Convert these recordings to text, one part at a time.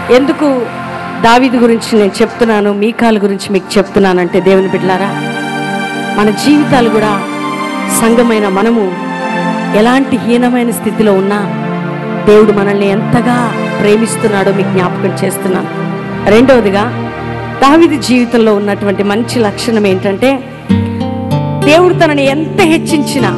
ఎందుకు దావీదు గురించి నేను చెప్తున్నాను మీకాల గురించి మీకు చెప్తున్నానంటే దేవుని బిడ్డలారా మన జీవితాలు కూడా సంఘమైన మనము ఎలాంటి హీనమైన స్థితిలో ఉన్నా దేవుడు మనల్ని ఎంతగా ప్రేమిస్తున్నాడో మీకు జ్ఞాపకం చేస్తున్నాను రెండవదిగా దావిది జీవితంలో ఉన్నటువంటి మంచి లక్షణం ఏంటంటే దేవుడు తనని ఎంత హెచ్చించినా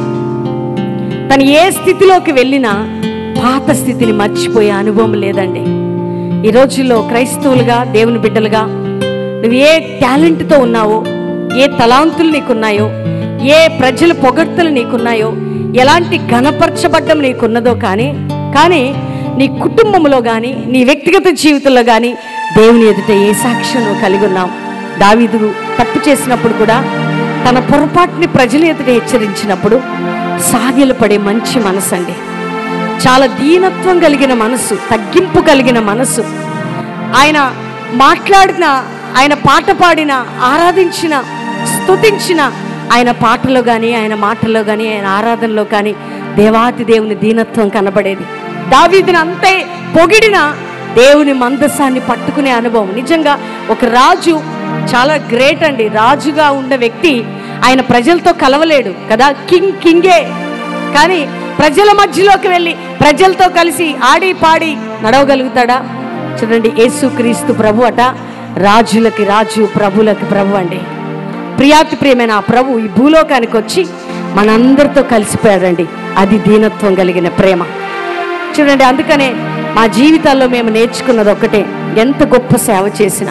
తను ఏ స్థితిలోకి వెళ్ళినా పాత స్థితిని మర్చిపోయే అనుభవం లేదండి ఈ రోజుల్లో క్రైస్తవులుగా దేవుని బిడ్డలుగా నువ్వు ఏ టాలెంట్తో ఉన్నావో ఏ తలాంతులు నీకున్నాయో ఏ ప్రజల పొగడ్తలు నీకున్నాయో ఎలాంటి ఘనపరచబడ్డం నీకున్నదో కానీ కానీ నీ కుటుంబంలో కానీ నీ వ్యక్తిగత జీవితంలో కానీ దేవుని ఎదుట ఏ సాక్ష్యం నువ్వు కలిగి ఉన్నావు దావీదు తప్పు చేసినప్పుడు కూడా తన పొరపాటుని ప్రజల ఎదుట హెచ్చరించినప్పుడు సాగిలు పడే మంచి మనసు అండి చాలా దీనత్వం కలిగిన మనసు తగ్గింపు కలిగిన మనసు ఆయన మాట్లాడిన ఆయన పాట పాడిన ఆరాధించిన స్తుతించిన ఆయన పాటలో కానీ ఆయన మాటల్లో కానీ ఆయన ఆరాధనలో కానీ దేవాతి దేవుని దీనత్వం కనబడేది దావీదుని అంతే పొగిడిన దేవుని మందసాన్ని పట్టుకునే అనుభవం నిజంగా ఒక రాజు చాలా గ్రేట్ అండి రాజుగా ఉన్న వ్యక్తి ఆయన ప్రజలతో కలవలేడు కదా కింగ్ కింగే కానీ ప్రజల మధ్యలోకి వెళ్ళి ప్రజలతో కలిసి ఆడి పాడి నడవగలుగుతాడా చూడండి యేసుక్రీస్తు ప్రభు అట రాజులకి రాజు ప్రభులకి ప్రభు అండి ప్రియాతి ప్రియమైన ఆ ప్రభు ఈ భూలోకానికి వచ్చి మనందరితో కలిసిపోయాడండి అది దీనత్వం కలిగిన ప్రేమ చూడండి అందుకనే మా జీవితాల్లో మేము నేర్చుకున్నది ఒకటే ఎంత గొప్ప సేవ చేసినా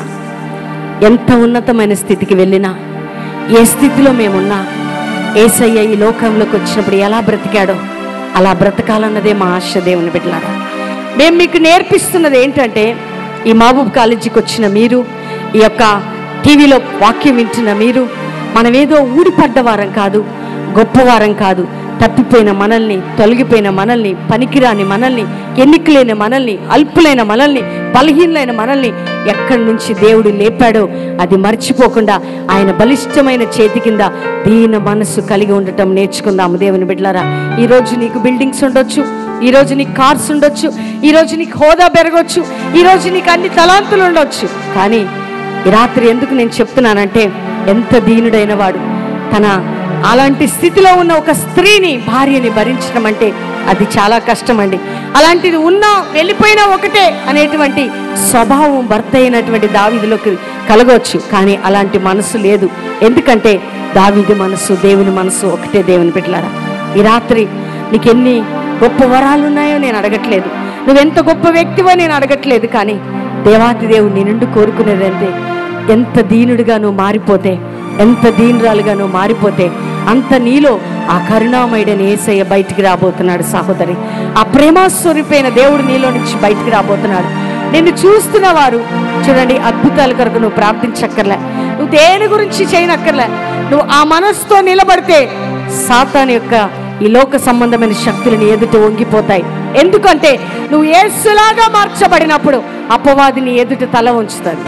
ఎంత ఉన్నతమైన స్థితికి వెళ్ళినా ఏ స్థితిలో మేమున్నా ఏసయ్య ఈ లోకంలోకి వచ్చినప్పుడు ఎలా బ్రతికాడో అలా బ్రతకాలన్నదే మా ఆశ దేవుని బిడ్డలారా మేము మీకు నేర్పిస్తున్నది ఏంటంటే ఈ మహబూబ్ కాలేజీకి వచ్చిన మీరు ఈ యొక్క టీవీలో వాక్యం వింటున్న మీరు మనమేదో ఊడిపడ్డవారం కాదు గొప్పవారం కాదు తప్పిపోయిన మనల్ని తొలగిపోయిన మనల్ని పనికిరాని మనల్ని ఎన్నికలేని మనల్ని అల్పులైన మనల్ని బలహీనలైన మనల్ని ఎక్కడి నుంచి దేవుడు లేపాడో అది మర్చిపోకుండా ఆయన బలిష్టమైన చేతి కింద దీన మనస్సు కలిగి ఉండటం నేర్చుకుందాము దేవుని బిడ్డలారా ఈరోజు నీకు బిల్డింగ్స్ ఉండొచ్చు ఈరోజు నీకు కార్స్ ఉండొచ్చు ఈరోజు నీకు హోదా పెరగొచ్చు ఈరోజు నీకు అన్ని తలాంతులు ఉండొచ్చు కానీ ఈ రాత్రి ఎందుకు నేను చెప్తున్నానంటే ఎంత దీనుడైన వాడు తన అలాంటి స్థితిలో ఉన్న ఒక స్త్రీని భార్యని భరించడం అంటే అది చాలా కష్టం అండి అలాంటిది ఉన్నా వెళ్ళిపోయినా ఒకటే అనేటువంటి స్వభావం భర్త అయినటువంటి దావీదులోకి కలగవచ్చు కానీ అలాంటి మనసు లేదు ఎందుకంటే దావీదు మనసు దేవుని మనసు ఒకటే దేవుని బిడ్డలారా ఈ రాత్రి నీకు ఎన్ని గొప్ప వరాలు ఉన్నాయో నేను అడగట్లేదు నువ్వెంత గొప్ప వ్యక్తివో నేను అడగట్లేదు కానీ దేవాతి దేవుడు నీ నుండి కోరుకునేది అంతే ఎంత దీనుడిగా నువ్వు మారిపోతే ఎంత దీనురాలుగా నువ్వు మారిపోతే అంత నీలో ఆ కరుణామయుడైన ఏసయ్య బయటికి రాబోతున్నాడు సహోదరి ఆ ప్రేమాస్వరూపైన దేవుడు నీలో నుంచి బయటికి రాబోతున్నాడు నిన్ను చూస్తున్న వారు చూడండి అద్భుతాల కొరకు నువ్వు ప్రార్థించక్కర్లే నువ్వు దేని గురించి చేయనక్కర్లే నువ్వు ఆ మనసుతో నిలబడితే సాతాన్ యొక్క ఈ లోక సంబంధమైన శక్తులు నీ ఎదుట వంగిపోతాయి ఎందుకంటే నువ్వు ఏసులాగా మార్చబడినప్పుడు అపవాది నీ ఎదుట తల ఉంచుతుంది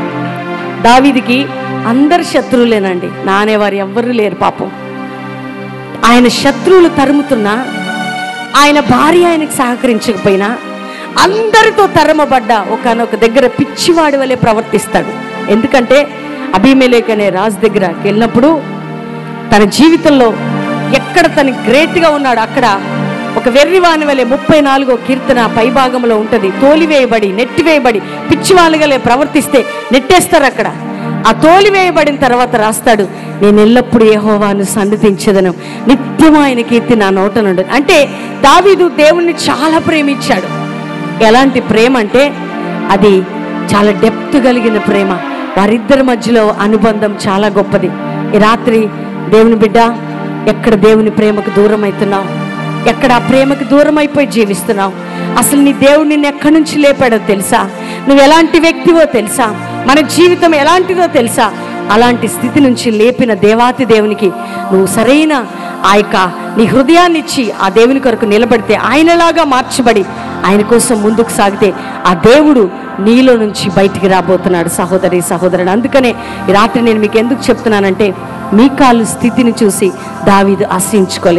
దావీదికి అందరు శత్రువులేనండి నానేవారు ఎవ్వరూ లేరు పాపం ఆయన శత్రువులు తరుముతున్నా ఆయన భార్య ఆయనకు సహకరించకపోయినా అందరితో తరమబడ్డ ఒకనొక దగ్గర పిచ్చివాడి వలె ప్రవర్తిస్తాడు ఎందుకంటే అభిమేలేక్ అనే రాజు దగ్గరకి వెళ్ళినప్పుడు తన జీవితంలో ఎక్కడ తను గ్రేట్గా ఉన్నాడు అక్కడ ఒక వెర్రివాని వలె ముప్పై నాలుగో కీర్తన పైభాగంలో ఉంటుంది తోలివేయబడి నెట్టివేయబడి పిచ్చివాళ్ళగలే ప్రవర్తిస్తే నెట్టేస్తారు అక్కడ ఆ తోలివేయబడిన తర్వాత రాస్తాడు నేను ఎల్లప్పుడూ యెహోవాను సన్నిధించదను నిత్యం ఆయన కీర్తి నా నోట నుండి అంటే దావీదు దేవుణ్ణి చాలా ప్రేమించాడు ఎలాంటి ప్రేమ అంటే అది చాలా డెప్త్ కలిగిన ప్రేమ వారిద్దరి మధ్యలో అనుబంధం చాలా గొప్పది ఈ రాత్రి దేవుని బిడ్డ ఎక్కడ దేవుని ప్రేమకు దూరం అవుతున్నావు ఎక్కడ ఆ ప్రేమకు దూరం అయిపోయి జీవిస్తున్నావు అసలు నీ దేవుడు నిన్ను ఎక్కడి నుంచి లేపాడో తెలుసా నువ్వు ఎలాంటి వ్యక్తివో తెలుసా మన జీవితం ఎలాంటిదో తెలుసా అలాంటి స్థితి నుంచి లేపిన దేవాతి దేవునికి నువ్వు సరైన ఆ యొక్క నీ హృదయాన్ని ఇచ్చి ఆ దేవుని కొరకు నిలబడితే ఆయనలాగా మార్చబడి ఆయన కోసం ముందుకు సాగితే ఆ దేవుడు నీలో నుంచి బయటికి రాబోతున్నాడు సహోదరి సహోదరుడు అందుకనే ఈ రాత్రి నేను మీకు ఎందుకు చెప్తున్నానంటే మీ కాలు స్థితిని చూసి దావీదు ఆశ్రయించుకోలేదు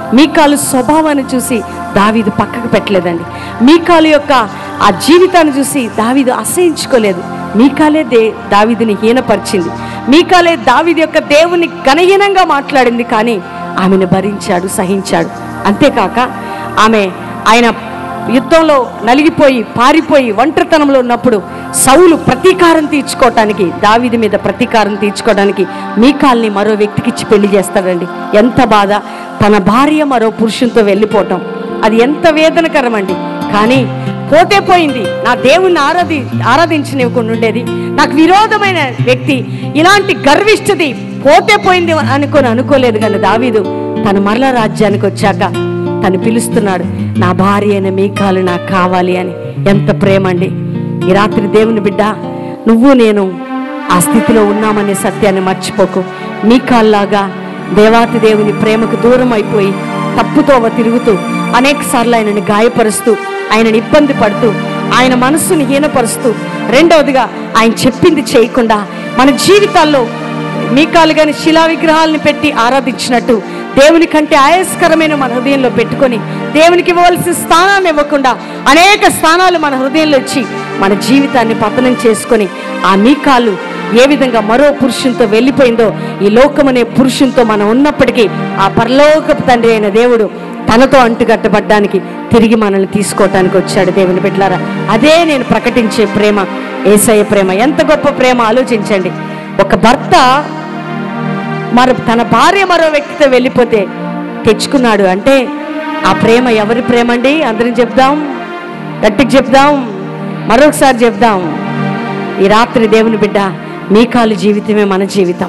మీకాలు స్వభావాన్ని చూసి దావీదు పక్కకు పెట్టలేదండి మీకాలు యొక్క ఆ జీవితాన్ని చూసి దావీదు అసహించుకోలేదు మీకాలే దే దావీదుని హీనపరిచింది మీకాలే దావీదు యొక్క దేవుని ఘనహీనంగా మాట్లాడింది కానీ ఆమెను భరించాడు సహించాడు అంతేకాక ఆమె ఆయన యుద్ధంలో నలిగిపోయి పారిపోయి ఒంటరితనంలో ఉన్నప్పుడు సౌలు ప్రతీకారం తీర్చుకోవటానికి దావీది మీద ప్రతీకారం తీర్చుకోవడానికి మీకాల్ని మరో వ్యక్తికి ఇచ్చి పెళ్లి చేస్తాడండి ఎంత బాధ తన భార్య మరో పురుషునితో వెళ్ళిపోవటం అది ఎంత వేదనకరం అండి కానీ పోతే పోయింది నా దేవుణ్ణి ఆరాధి ఆరాధించనివ్వకుండా ఉండేది నాకు విరోధమైన వ్యక్తి ఇలాంటి గర్విష్ఠది పోతే పోయింది అనుకొని అనుకోలేదు కానీ దావీదు తను మరల రాజ్యానికి వచ్చాక తను పిలుస్తున్నాడు నా భార్య అయిన మీకాలు నాకు కావాలి అని ఎంత ప్రేమ అండి ఈ రాత్రి దేవుని బిడ్డ నువ్వు నేను ఆ స్థితిలో ఉన్నామనే సత్యాన్ని మర్చిపోకు మీకాల్లాగా దేవాతి దేవుని ప్రేమకు దూరం అయిపోయి తప్పుతోవ తిరుగుతూ అనేక సార్లు ఆయనని గాయపరుస్తూ ఆయనని ఇబ్బంది పడుతూ ఆయన మనస్సుని హీనపరుస్తూ రెండవదిగా ఆయన చెప్పింది చేయకుండా మన జీవితాల్లో మీకాలు కానీ శిలా విగ్రహాలను పెట్టి ఆరాధించినట్టు దేవుని కంటే ఆయాస్కరమైన మన హృదయంలో పెట్టుకొని దేవునికి ఇవ్వవలసిన స్థానాన్ని ఇవ్వకుండా అనేక స్థానాలు మన హృదయంలో ఇచ్చి మన జీవితాన్ని పతనం చేసుకొని ఆ మీకాలు ఏ విధంగా మరో పురుషునితో వెళ్ళిపోయిందో ఈ లోకమనే పురుషునితో మనం ఉన్నప్పటికీ ఆ పరలోకపు తండ్రి అయిన దేవుడు తనతో అంటుకట్టబడ్డానికి తిరిగి మనల్ని తీసుకోవటానికి వచ్చాడు దేవుని బిడ్డలారా అదే నేను ప్రకటించే ప్రేమ ఏసయ్య ప్రేమ ఎంత గొప్ప ప్రేమ ఆలోచించండి ఒక భర్త మరి తన భార్య మరో వ్యక్తితో వెళ్ళిపోతే తెచ్చుకున్నాడు అంటే ఆ ప్రేమ ఎవరి ప్రేమ అండి అందరం చెప్దాం గట్టికి చెప్దాం మరొకసారి చెప్దాం ఈ రాత్రి దేవుని బిడ్డ మీకాలు జీవితమే మన జీవితం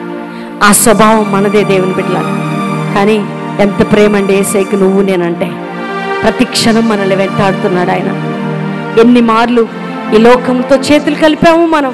ఆ స్వభావం మనదే దేవుని బిడ్డ కానీ ఎంత ప్రేమ అండి ఏసైకి నువ్వు నేనంటే ప్రతి క్షణం మనల్ని వెంటాడుతున్నాడు ఆయన ఎన్ని మార్లు ఈ లోకంతో చేతులు కలిపాము మనం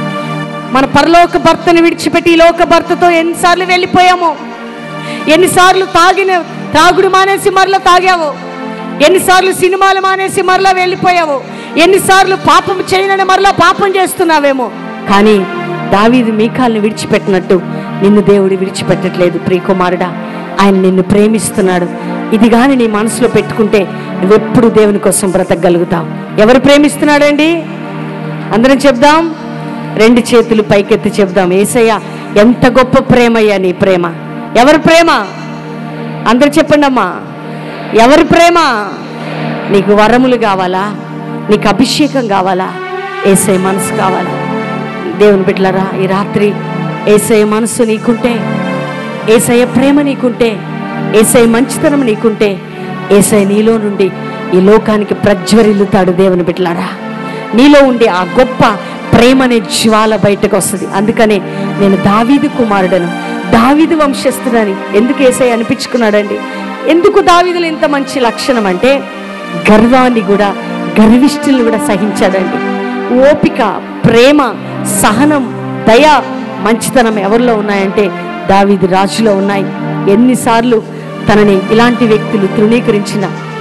మన పరలోక భర్తను విడిచిపెట్టి ఈ లోక భర్తతో ఎన్నిసార్లు వెళ్ళిపోయామో ఎన్నిసార్లు తాగిన తాగుడు మానేసి మరలా తాగావో ఎన్నిసార్లు సినిమాలు మానేసి మరలా వెళ్ళిపోయావో ఎన్నిసార్లు పాపం చేయనని మరలా పాపం చేస్తున్నావేమో కానీ దావీదు మీకాల్ని విడిచిపెట్టినట్టు నిన్ను దేవుడు విడిచిపెట్టట్లేదు ప్రియకుమారుడా ఆయన నిన్ను ప్రేమిస్తున్నాడు ఇది కానీ నీ మనసులో పెట్టుకుంటే నువ్వెప్పుడు దేవుని కోసం బ్రతకగలుగుతావు ఎవరు ప్రేమిస్తున్నాడండి అందరం చెప్దాం రెండు చేతులు పైకెత్తి చెప్దాం ఏసయ్య ఎంత గొప్ప ప్రేమయ్యా నీ ప్రేమ ఎవరి ప్రేమ అందరు చెప్పండి అమ్మా ఎవరి ప్రేమ నీకు వరములు కావాలా నీకు అభిషేకం కావాలా ఏసై మనసు కావాలా దేవుని బిడ్డలరా ఈ రాత్రి ఏసై మనసు నీకుంటే ఏసయ్య ప్రేమ నీకుంటే ఏసై మంచితనం నీకుంటే ఏసై నీలో నుండి ఈ లోకానికి ప్రజ్వరిల్లుతాడు దేవుని బిడ్డలారా నీలో ఉండే ఆ గొప్ప ప్రేమ అనే జ్వాల బయటకు వస్తుంది అందుకనే నేను దావీదు కుమారుడను దావీదు వంశస్థుడని ఎందుకు ఏసై అనిపించుకున్నాడండి ఎందుకు దావీదులో ఇంత మంచి లక్షణం అంటే గర్వాన్ని కూడా గర్విష్ఠుల్ని కూడా సహించాడండి ఓపిక ప్రేమ సహనం దయ మంచితనం ఎవరిలో ఉన్నాయంటే దావీదు రాజులో ఉన్నాయి ఎన్నిసార్లు తనని ఇలాంటి వ్యక్తులు తృణీకరించిన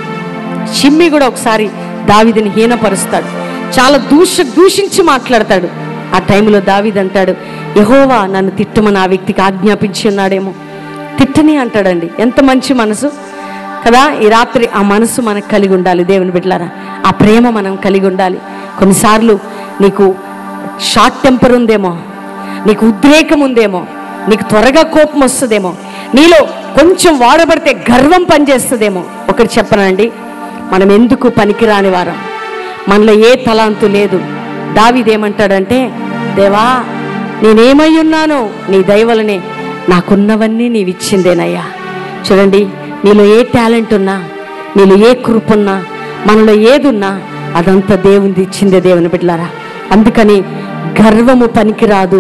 షిమ్మి కూడా ఒకసారి దావీదుని హీనపరుస్తాడు చాలా దూష దూషించి మాట్లాడతాడు ఆ టైంలో దావీద్ అంటాడు యహోవా నన్ను తిట్టమని ఆ వ్యక్తికి ఆజ్ఞాపించి ఉన్నాడేమో తిట్టని అంటాడండి ఎంత మంచి మనసు కదా ఈ రాత్రి ఆ మనసు మనకు కలిగి ఉండాలి దేవుని బిడ్డలారా ఆ ప్రేమ మనం కలిగి ఉండాలి కొన్నిసార్లు నీకు షార్ట్ టెంపర్ ఉందేమో నీకు ఉద్రేకం ఉందేమో నీకు త్వరగా కోపం వస్తుందేమో నీలో కొంచెం వాడబడితే గర్వం పనిచేస్తుందేమో ఒకటి చెప్పనండి మనం ఎందుకు పనికిరాని వారం మనలో ఏ తలాంతు లేదు దావిదేమంటాడంటే దేవా నేనేమై ఉన్నానో నీ దయవలనే నాకున్నవన్నీ నీవిచ్చిందేనయ్యా చూడండి నీలో ఏ టాలెంట్ ఉన్నా నీలో ఏ కృప ఉన్నా మనలో ఏదున్నా అదంతా దేవునిది ఇచ్చిందే దేవుని బిడ్డలారా అందుకని గర్వము పనికిరాదు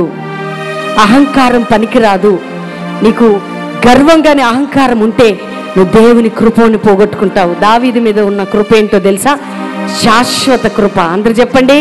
అహంకారం పనికిరాదు నీకు గర్వంగానే అహంకారం ఉంటే నువ్వు దేవుని కృపని పోగొట్టుకుంటావు దావీది మీద ఉన్న కృప ఏంటో తెలుసా శాశ్వత కృప అందరు చెప్పండి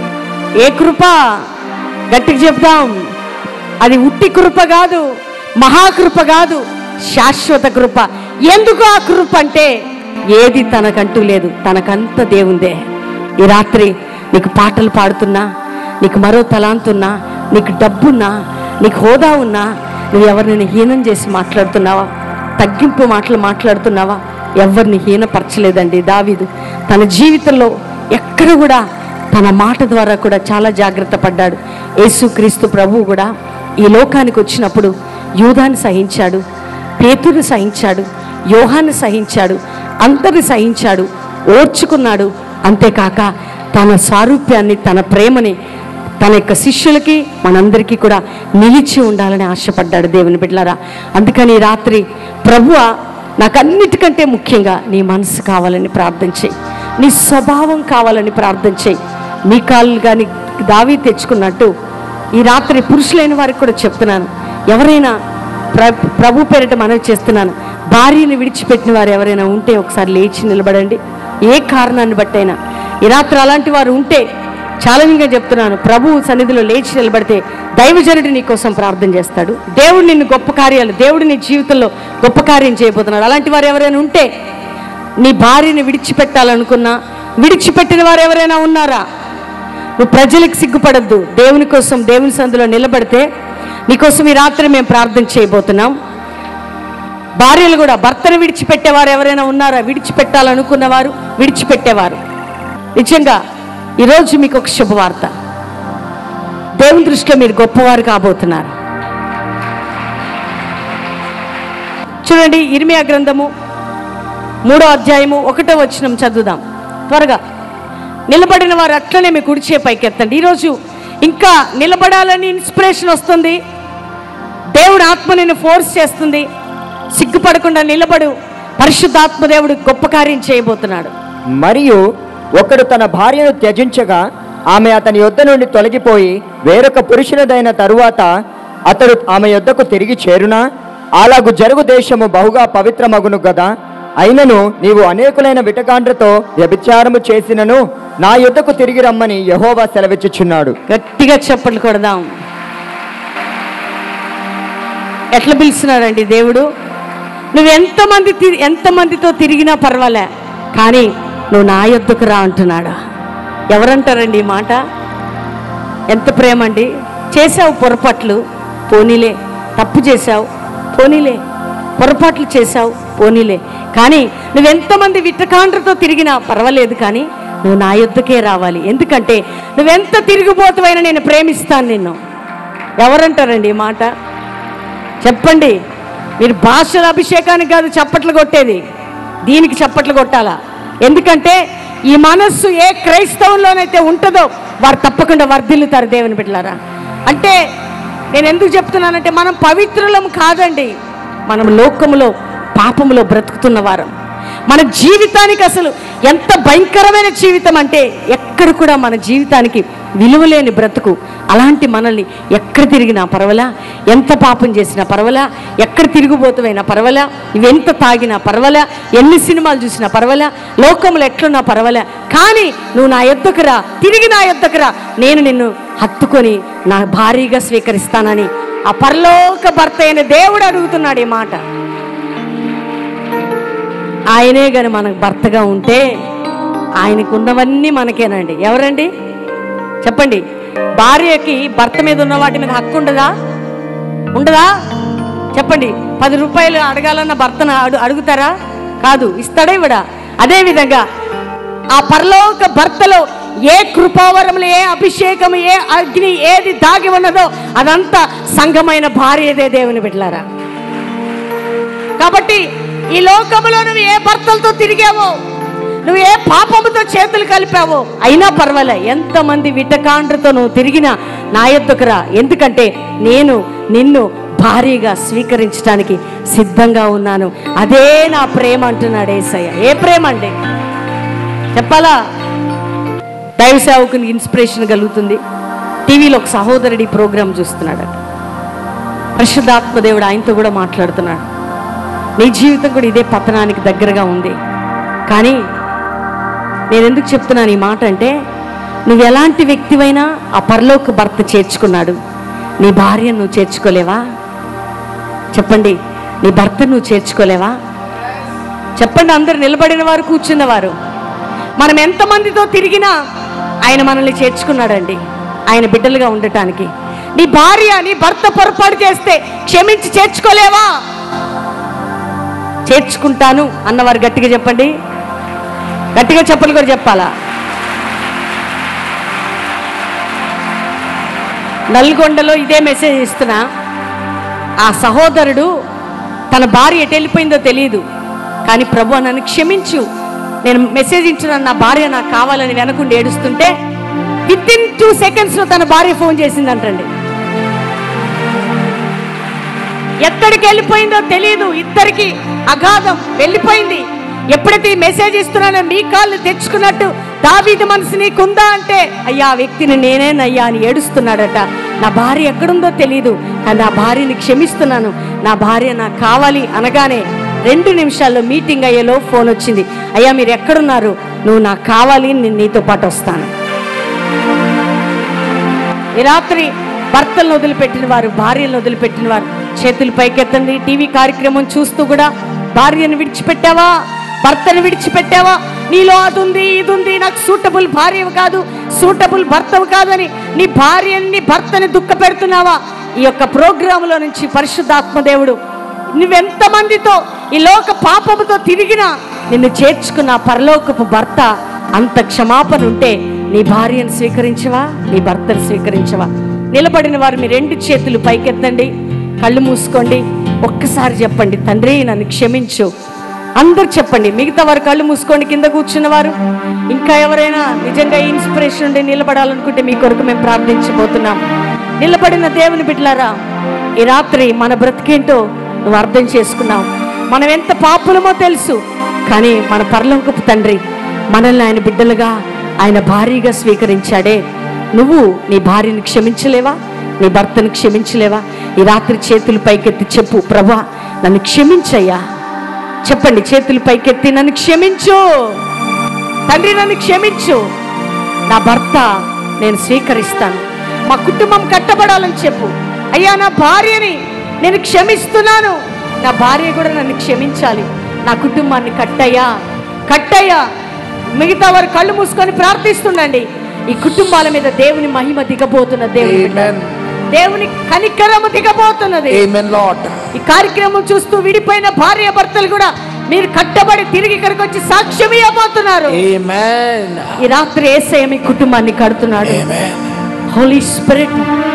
ఏ కృప గట్టిగా చెప్దాం అది ఉట్టి కృప కాదు మహాకృప కాదు శాశ్వత కృప ఎందుకు ఆ కృప అంటే ఏది తనకంటూ లేదు తనకంత దేవుందే ఈ రాత్రి నీకు పాటలు పాడుతున్నా నీకు మరో తలాంతున్నా నీకు డబ్బున్నా నీకు హోదా ఉన్నా నువ్వు ఎవరిని హీనం చేసి మాట్లాడుతున్నావా తగ్గింపు మాటలు మాట్లాడుతున్నావా ఎవరిని హీనపరచలేదండి దావీదు తన జీవితంలో ఎక్కడ కూడా తన మాట ద్వారా కూడా చాలా జాగ్రత్త పడ్డాడు యేసుక్రీస్తు ప్రభువు కూడా ఈ లోకానికి వచ్చినప్పుడు యూదాన్ని సహించాడు పేతురు సహించాడు యోహాన్ని సహించాడు అందరిని సహించాడు ఓర్చుకున్నాడు అంతేకాక తన సారూప్యాన్ని తన ప్రేమని తన యొక్క శిష్యులకి మనందరికీ కూడా నిలిచి ఉండాలని ఆశపడ్డాడు దేవుని బిడ్డలారా అందుకని ఈ రాత్రి ప్రభువ నాకు అన్నిటికంటే ముఖ్యంగా నీ మనసు కావాలని ప్రార్థన చేయి నీ స్వభావం కావాలని ప్రార్థన చేయి నీ కాళ్ళు కానీ దావి తెచ్చుకున్నట్టు ఈ రాత్రి పురుషులైన వారికి కూడా చెప్తున్నాను ఎవరైనా ప్ర ప్రభు పేరిట మనవి చేస్తున్నాను భార్యను విడిచిపెట్టిన వారు ఎవరైనా ఉంటే ఒకసారి లేచి నిలబడండి ఏ కారణాన్ని బట్టైనా ఈ రాత్రి అలాంటి వారు ఉంటే ఛాలెంజ్గా చెప్తున్నాను ప్రభు సన్నిధిలో లేచి నిలబడితే దైవజనుడు నీ కోసం ప్రార్థన చేస్తాడు దేవుడు నిన్ను గొప్ప కార్యాలు దేవుడు నీ జీవితంలో గొప్ప కార్యం చేయబోతున్నాడు అలాంటి వారు ఎవరైనా ఉంటే నీ భార్యని విడిచిపెట్టాలనుకున్నా విడిచిపెట్టిన వారు ఎవరైనా ఉన్నారా నువ్వు ప్రజలకు సిగ్గుపడద్దు దేవుని కోసం దేవుని సందులో నిలబడితే నీకోసం ఈ రాత్రి మేము ప్రార్థన చేయబోతున్నాం భార్యలు కూడా భర్తను విడిచిపెట్టేవారు ఎవరైనా ఉన్నారా విడిచిపెట్టాలనుకున్నవారు విడిచిపెట్టేవారు నిజంగా ఈరోజు మీకు ఒక శుభవార్త దేవుని దృష్టిలో మీరు గొప్పవారు కాబోతున్నారు చూడండి ఇర్మియా గ్రంథము మూడో అధ్యాయము ఒకటో వచనం చదువుదాం త్వరగా నిలబడిన వారు అట్లనే మీ కుడిచే పైకెత్తండి ఈరోజు ఇంకా నిలబడాలని ఇన్స్పిరేషన్ వస్తుంది దేవుడు ఆత్మ నిన్ను ఫోర్స్ చేస్తుంది సిగ్గుపడకుండా నిలబడు పరిశుద్ధాత్మ దేవుడు గొప్ప కార్యం చేయబోతున్నాడు మరియు ఒకడు తన భార్యను త్యజించగా ఆమె అతని యొద్ద నుండి తొలగిపోయి వేరొక పురుషునిదైన తరువాత అతడు ఆమె యొద్దకు తిరిగి చేరునా అలాగు జరుగు దేశము బహుగా పవిత్రమగును గదా అయినను నీవు అనేకులైన విటకాండ్రతో వ్యభిచారము చేసినను నా యొద్దకు తిరిగి రమ్మని యహోవా సెలవిచ్చుచున్నాడు గట్టిగా చప్పట్లు కొడదాం ఎట్లా పిలుస్తున్నాడండి దేవుడు నువ్వు ఎంతమంది తి- ఎంతమందితో తిరిగినా పర్వాలే కానీ నువ్వు నా యొద్దకు రా అంటున్నాడు ఎవరంటారండి ఈ మాట ఎంత ప్రేమ అండి చేసావు పొరపాట్లు పోనీలే తప్పు చేసావు పోనీలే పొరపాట్లు చేసావు పోనీలే కానీ నువ్వెంతమంది విట్టకాండ్రతో తిరిగినా పర్వాలేదు కానీ నువ్వు నా యొద్దకే రావాలి ఎందుకంటే నువ్వెంత తిరిగిపోతువైనా నేను ప్రేమిస్తాను నిన్ను ఎవరంటారండి ఈ మాట చెప్పండి మీరు భాషల అభిషేకానికి కాదు చప్పట్లు కొట్టేది దీనికి చప్పట్లు కొట్టాలా ఎందుకంటే ఈ మనస్సు ఏ క్రైస్తవంలోనైతే ఉంటుందో వారు తప్పకుండా వర్ధిల్లుతారు దేవుని బిడ్డలారా అంటే నేను ఎందుకు చెప్తున్నానంటే మనం పవిత్రులం కాదండి మనం లోకములో పాపములో బ్రతుకుతున్న వారం మన జీవితానికి అసలు ఎంత భయంకరమైన జీవితం అంటే ఎక్కడ కూడా మన జీవితానికి విలువలేని బ్రతుకు అలాంటి మనల్ని ఎక్కడ తిరిగినా పర్వాలా ఎంత పాపం చేసినా పర్వాలా ఎక్కడ తిరుగుబోతువైనా పర్వాలా ఇవెంత తాగినా పర్వాలా ఎన్ని సినిమాలు చూసినా పర్వాలా లోకములు ఎట్లున్నా పర్వాలా కానీ నువ్వు నా యొద్దకు రా తిరిగి నా యొద్దకు రా నేను నిన్ను హత్తుకొని నా భారీగా స్వీకరిస్తానని ఆ పరలోక భర్త అయిన దేవుడు అడుగుతున్నాడు ఈ మాట ఆయనే కానీ మనకు భర్తగా ఉంటే ఆయనకు ఉన్నవన్నీ మనకేనండి ఎవరండి చెప్పండి భార్యకి భర్త మీద ఉన్న వాటి మీద హక్కు ఉండదా ఉండదా చెప్పండి పది రూపాయలు అడగాలన్న భర్తను అడు అడుగుతారా కాదు ఇస్తాడే ఇవిడా అదే విధంగా ఆ పరలోక భర్తలో ఏ కృపావరములు ఏ అభిషేకం ఏ అగ్ని ఏది దాగి ఉన్నదో అదంతా సంఘమైన భార్యదే దేవుని బిడ్డలారా కాబట్టి ఈ లోకంలో నువ్వు ఏ భర్తలతో తిరిగావో నువ్వు ఏ పాపముతో చేతులు కలిపావో అయినా పర్వాలే ఎంతమంది విటకాండ్రతో నువ్వు తిరిగినా నా యొద్దకు రా ఎందుకంటే నేను నిన్ను భారీగా స్వీకరించడానికి సిద్ధంగా ఉన్నాను అదే నా ప్రేమ అంటున్నాడు ఏసయ్య ఏ ప్రేమ అండి చెప్పాలా దైవ సేవకునికి ఇన్స్పిరేషన్ కలుగుతుంది టీవీలో ఒక సహోదరుడి ప్రోగ్రాం చూస్తున్నాడు పరిశుద్ధాత్మ దేవుడు ఆయనతో కూడా మాట్లాడుతున్నాడు నీ జీవితం కూడా ఇదే పతనానికి దగ్గరగా ఉంది కానీ నేను ఎందుకు చెప్తున్నాను ఈ మాట అంటే నువ్వు ఎలాంటి వ్యక్తివైనా ఆ పరలోక భర్త చేర్చుకున్నాడు నీ భార్యను నువ్వు చేర్చుకోలేవా చెప్పండి నీ భర్త నువ్వు చేర్చుకోలేవా చెప్పండి అందరు నిలబడిన వారు కూర్చున్నవారు మనం ఎంతమందితో తిరిగినా ఆయన మనల్ని చేర్చుకున్నాడండి ఆయన బిడ్డలుగా ఉండటానికి నీ భార్య నీ భర్త పొరపాటు చేస్తే క్షమించి చేర్చుకోలేవా చేర్చుకుంటాను అన్నవారు గట్టిగా చెప్పండి గట్టిగా చెప్పలు కూడా చెప్పాలా నల్గొండలో ఇదే మెసేజ్ ఇస్తున్నా ఆ సహోదరుడు తన భార్య ఎటు వెళ్ళిపోయిందో తెలియదు కానీ ప్రభు నన్ను క్షమించు నేను మెసేజ్ ఇచ్చిన నా భార్య నాకు కావాలని వెనకుండి ఏడుస్తుంటే విత్ ఇన్ టూ సెకండ్స్లో తన భార్య ఫోన్ చేసిందంటండి ఎక్కడికి వెళ్ళిపోయిందో తెలియదు ఇద్దరికి అగాధం వెళ్ళిపోయింది ఎప్పుడైతే ఈ మెసేజ్ ఇస్తున్నానో మీ కాళ్ళు తెచ్చుకున్నట్టు దావీది మనసు నీకుందా అంటే అయ్యా ఆ వ్యక్తిని నేనేనయ్యా అని ఏడుస్తున్నాడట నా భార్య ఎక్కడుందో తెలియదు కానీ నా భార్యని క్షమిస్తున్నాను నా భార్య నాకు కావాలి అనగానే రెండు నిమిషాల్లో మీటింగ్ అయ్యేలో ఫోన్ వచ్చింది అయ్యా మీరు ఎక్కడున్నారు నువ్వు నాకు కావాలి నేను నీతో పాటు వస్తాను ఈ రాత్రి భర్తలను వదిలిపెట్టిన వారు భార్యలను వదిలిపెట్టిన వారు చేతులు పైకెత్తండి టీవీ కార్యక్రమం చూస్తూ కూడా భార్యను విడిచిపెట్టావా భర్తను విడిచిపెట్టావా నీలో అది ఉంది ఇది ఉంది నాకు సూటబుల్ భార్యవు కాదు సూటబుల్ భర్తవు కాదని నీ భార్యని భర్తని దుఃఖ పెడుతున్నావా ఈ యొక్క ప్రోగ్రాములో నుంచి పరిశుద్ధాత్మదేవుడు నువ్వెంతమందితో ఈ లోక పాపముతో తిరిగినా నిన్ను చేర్చుకున్న ఆ పరలోకపు భర్త అంత క్షమాపణ ఉంటే నీ భార్యను స్వీకరించవా నీ భర్తను స్వీకరించవా నిలబడిన వారు మీ రెండు చేతులు పైకెత్తండి కళ్ళు మూసుకోండి ఒక్కసారి చెప్పండి తండ్రి నన్ను క్షమించు అందరు చెప్పండి మిగతా వారు కళ్ళు మూసుకోండి కింద కూర్చున్న వారు ఇంకా ఎవరైనా నిజంగా ఇన్స్పిరేషన్ ఉండి నిలబడాలనుకుంటే మీ కొరకు మేము ప్రార్థించబోతున్నాం నిలబడిన దేవుని బిడ్డలారా ఈ రాత్రి మన బ్రతికేంటో నువ్వు అర్థం చేసుకున్నావు మనం ఎంత పాపులమో తెలుసు కానీ మన పరలోకపు తండ్రి మనల్ని ఆయన బిడ్డలుగా ఆయన భారీగా స్వీకరించాడే నువ్వు నీ భార్యని క్షమించలేవా నీ భర్తను క్షమించలేవా ఈ రాత్రి చేతులు పైకెత్తి చెప్పు ప్రభా నన్ను క్షమించయ్యా చెప్పండి చేతులు పైకెత్తి నన్ను క్షమించు తండ్రి నన్ను క్షమించు నా భర్త నేను స్వీకరిస్తాను మా కుటుంబం కట్టబడాలని చెప్పు అయ్యా నా భార్యని నేను క్షమిస్తున్నాను నా భార్య కూడా నన్ను క్షమించాలి నా కుటుంబాన్ని కట్టయ్యా కట్టయ్యా మిగతా వారు కళ్ళు మూసుకొని ప్రార్థిస్తుండండి ఈ కుటుంబాల మీద దేవుని మహిమ దిగబోతున్న దేవుని బిడ్డ. Amen. దేవుని కనికరము దిగబోతున్నది Amen, Lord. ఈ కార్యక్రమం చూస్తూ విడిపోయిన భార్య భర్తలు కూడా మీరు కట్టబడి తిరిగి ఇక్కడికి వచ్చి సాక్ష్యం ఇవ్వబోతున్నారు Amen. ఈ రాత్రి ఏసయ్య మీ కుటుంబాన్ని కడుతున్నాడు Amen. హోలీ స్పిరిట్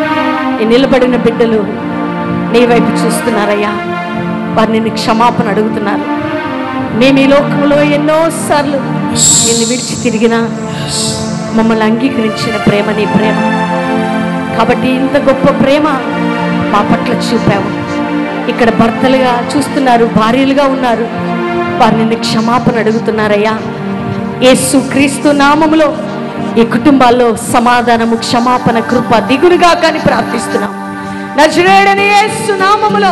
ఈ నిలబడిన బిడ్డలు నీ వైపు చూస్తున్నారయ్యా వారు నిన్ను క్షమాపణ అడుగుతున్నారు మేము ఈ లోకంలో ఎన్నోసార్లు నిన్ను విడిచి తిరిగినా మమ్మల్ని అంగీకరించిన ప్రేమ నీ ప్రేమ కాబట్టి ఇంత గొప్ప ప్రేమ మా పట్ల చూపావు ఇక్కడ భర్తలుగా చూస్తున్నారు భార్యలుగా ఉన్నారు వారు నిన్ను క్షమాపణ అడుగుతున్నారయ్యా యేసు క్రీస్తు నామములో ఈ కుటుంబాల్లో సమాధానము క్షమాపణ కృప దిగులుగా కానీ ప్రార్థిస్తున్నాం నజరేడని యేసు నామములో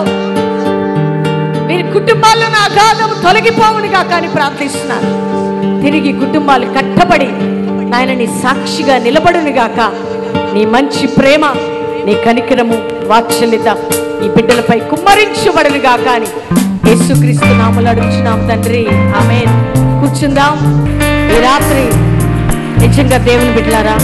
వీరి కుటుంబాల్లో నా అగాధము తొలగిపోవునుగా కానీ ప్రార్థిస్తున్నాను తిరిగి కుటుంబాలు కట్టబడి నాయన నీ సాక్షిగా నిలబడునుగాక నీ మంచి ప్రేమ నీ కనికరము వాత్సల్యత ఈ బిడ్డలపై కుమ్మరించబడునుగా కానీ యేసుక్రీస్తు నామలు అడుగుచున్నాం తండ్రి ఆమె కూర్చుందాం ఈ రాత్రి నిజంగా దేవుని బిడ్డలారా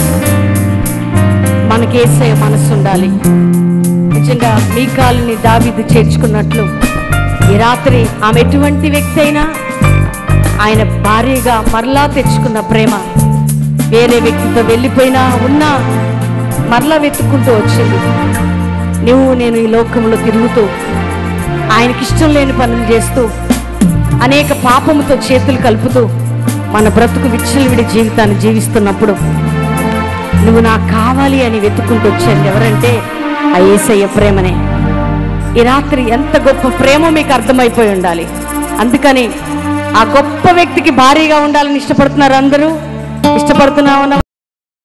మనకేసే మనసు ఉండాలి నిజంగా మీ కాలుని దావిది చేర్చుకున్నట్లు ఈ రాత్రి ఆమె ఎటువంటి వ్యక్తి అయినా ఆయన భార్యగా మరలా తెచ్చుకున్న ప్రేమ వేరే వ్యక్తితో వెళ్ళిపోయినా ఉన్నా మరలా వెతుక్కుంటూ వచ్చింది నువ్వు నేను ఈ లోకంలో తిరుగుతూ ఆయనకి ఇష్టం లేని పనులు చేస్తూ అనేక పాపముతో చేతులు కలుపుతూ మన బ్రతుకు విచ్చలవిడి జీవితాన్ని జీవిస్తున్నప్పుడు నువ్వు నాకు కావాలి అని వెతుక్కుంటూ వచ్చాను ఎవరంటే ఆ ఏసయ్య ప్రేమనే ఈ రాత్రి ఎంత గొప్ప ప్రేమ మీకు అర్థమైపోయి ఉండాలి అందుకని ఆ గొప్ప వ్యక్తికి భారీగా ఉండాలని ఇష్టపడుతున్నారు అందరూ ఇష్టపడుతున్నావు